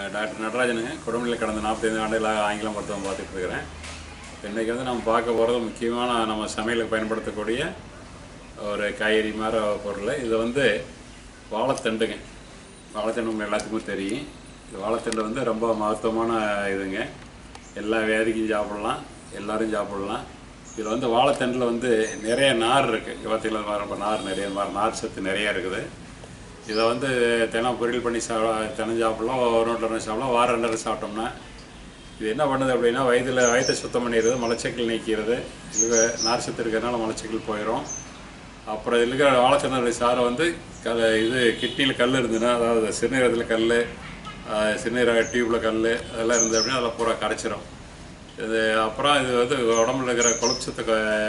doctor நடராஜனுங்க குடம்புலியில் கடந்த நாற்பத்தைந்து ஆண்டுகளாக ஆங்கிலம் மருத்துவம் பார்த்துட்டு இருக்கிறேன் இன்றைக்கி வந்து நம்ம பார்க்க போகிறது முக்கியமான நம்ம சமையலுக்கு பயன்படுத்தக்கூடிய ஒரு காய்கறி மாதிரி பொருள் இது வந்து வாழைத்தண்டுங்க வாழைத்தண்டு உங்களுக்கு எல்லாத்துக்குமே தெரியும் இது வாழைத்தண்டு வந்து ரொம்ப மகத்துவமான இதுங்க எல்லா வியாதிக்கும் சாப்பிடலாம் எல்லாரும் சாப்பிடலாம் இதில் வந்து வாழைத்தண்டில் வந்து நிறைய நார் இருக்குது இங்கே பார்த்தீங்கன்னா ரொம்ப நார் நிறைய மாதிரி நார் சத்து நிறைய இருக்குது இதை வந்து தினம் பொரியல் பண்ணி சா தினம் சாப்பிடலாம் ஒரு ரெண்டு நேரம் சாப்பிடலாம் வாரம் ரெண்டு நேரம் சாப்பிட்டோம்னா இது என்ன பண்ணுது அப்படின்னா வயிற்றில் வயிற்றை சுத்தம் பண்ணிடுது மலச்சிக்கல் நீக்கிறது இது நார் சத்து இருக்கிறதுனால மலச்சிக்கல் போயிடும் அப்புறம் இதில் இருக்கிற வாழைச்சந்தனுடைய சாரை வந்து க இது கிட்னியில் கல் இருந்ததுன்னா அதாவது சிறுநீரகத்தில் கல் சிறுநீரக டியூப்பில் கல் அதெல்லாம் இருந்தது அப்படின்னா அதில் பூரா கரைச்சிரும் இது அப்புறம் இது வந்து உடம்புல இருக்கிற கொழுப்பு சத்தை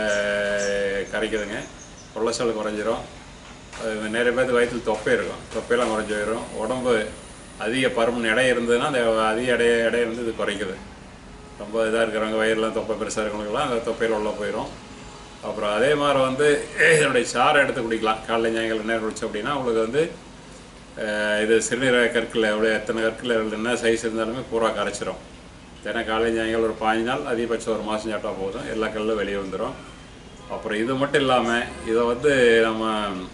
க- கரைக்குதுங்க கொலஸ்ட்ரால் குறைஞ்சிரும் அது நிறைய பேர்த்து வயிற்றில் தொப்பை இருக்கும் தொப்பையெல்லாம் குறைஞ்சி போயிடும் உடம்பு அதிக பருமன் எடை இருந்ததுன்னா அந்த அதிக எடைய எடை வந்து இது குறைக்குது ரொம்ப இதாக இருக்கிறவங்க வயிறுலாம் தொப்பை பெருசாக இருக்கிறவங்களுக்குலாம் அந்த தொப்பையில் உள்ள போயிடும் அப்புறம் அதே மாதிரி வந்து இதனுடைய சாறை எடுத்து குடிக்கலாம் காலைல ஞாயிறு நேரம் குடிச்சோம் அப்படின்னா உங்களுக்கு வந்து அஹ், இது சிறுநீரக கற்கள் எவ்வளோ எத்தனை கற்கள் என்ன சைஸ் இருந்தாலுமே பூரா கரைச்சிரும் தினம் காலையில் ஞாயிறு ஒரு பாஞ்சு நாள் அதிகபட்சம் ஒரு மாதம் சாப்பிட்டா போதும் எல்லா கல்லும் வெளியே வந்துடும் அப்புறம் இது மட்டும் இல்லாமல் இதை வந்து நம்ம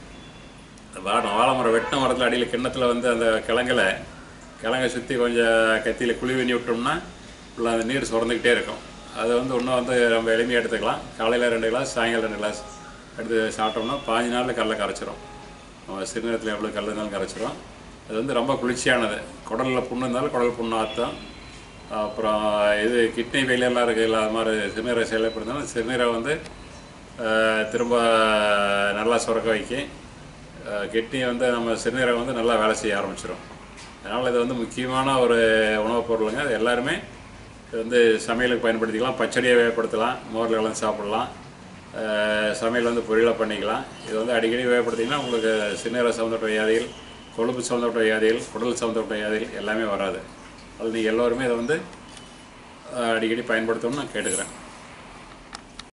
வாழை வாழை மரம் வெட்டின மரத்தில் அடியில் கிண்ணத்தில் வந்து அந்த கிழங்குல கிழங்கை சுற்றி கொஞ்சம் கத்தியில் குழி பண்ணி விட்டோம்னா ஃபுல்லாக அந்த நீர் சுரந்துக்கிட்டே இருக்கும் அதை வந்து இன்னும் வந்து நம்ம எளிமையாக எடுத்துக்கலாம் காலையில் ரெண்டு கிளாஸ் சாயங்காலம் ரெண்டு கிளாஸ் எடுத்து சாப்பிட்டோம்னா பாஞ்சு நாளில் கல்லை கரைச்சிரும் நம்ம சிறுநீரத்தில் எவ்வளோ கல் இருந்தாலும் கரைச்சிரும் அது வந்து ரொம்ப குளிர்ச்சியானது குடலில் புண்ணு இருந்தாலும் குடல் புண்ணு ஆற்றும் அப்புறம் இது கிட்னி ஃபெயிலியர்லாம் இருக்குது இல்லை அது மாதிரி சிறுநீரக செயலிழப்பு இருந்தாலும் சிறுநீரகம் வந்து அஹ், திரும்ப நல்லா சுரக்க வைக்கும் கிட்னி வந்து நம்ம சிறுநீரகம் வந்து நல்லா வேலை செய்ய ஆரம்பிச்சிடும் அதனால் இது வந்து முக்கியமான ஒரு உணவுப் பொருளுங்க அது எல்லாருமே இது வந்து சமையலுக்கு பயன்படுத்திக்கலாம் பச்சடியை வேகப்படுத்தலாம் மோரில் கலந்து சாப்பிடலாம் அஹ் சமையல் வந்து பொரியலாக பண்ணிக்கலாம் இது வந்து அடிக்கடி வேகப்படுத்திங்கன்னா உங்களுக்கு சிறுநீரக சம்மந்தப்பட்ட வியாதிகள் கொழுப்பு சம்மந்தப்பட்ட வியாதிகள் குடல் சம்மந்தப்பட்ட வியாதிகள் எல்லாமே வராது அது நீங்கள் எல்லோருமே இதை வந்து அஹ் அடிக்கடி பயன்படுத்தணும்னு நான் கேட்டுக்கிறேன்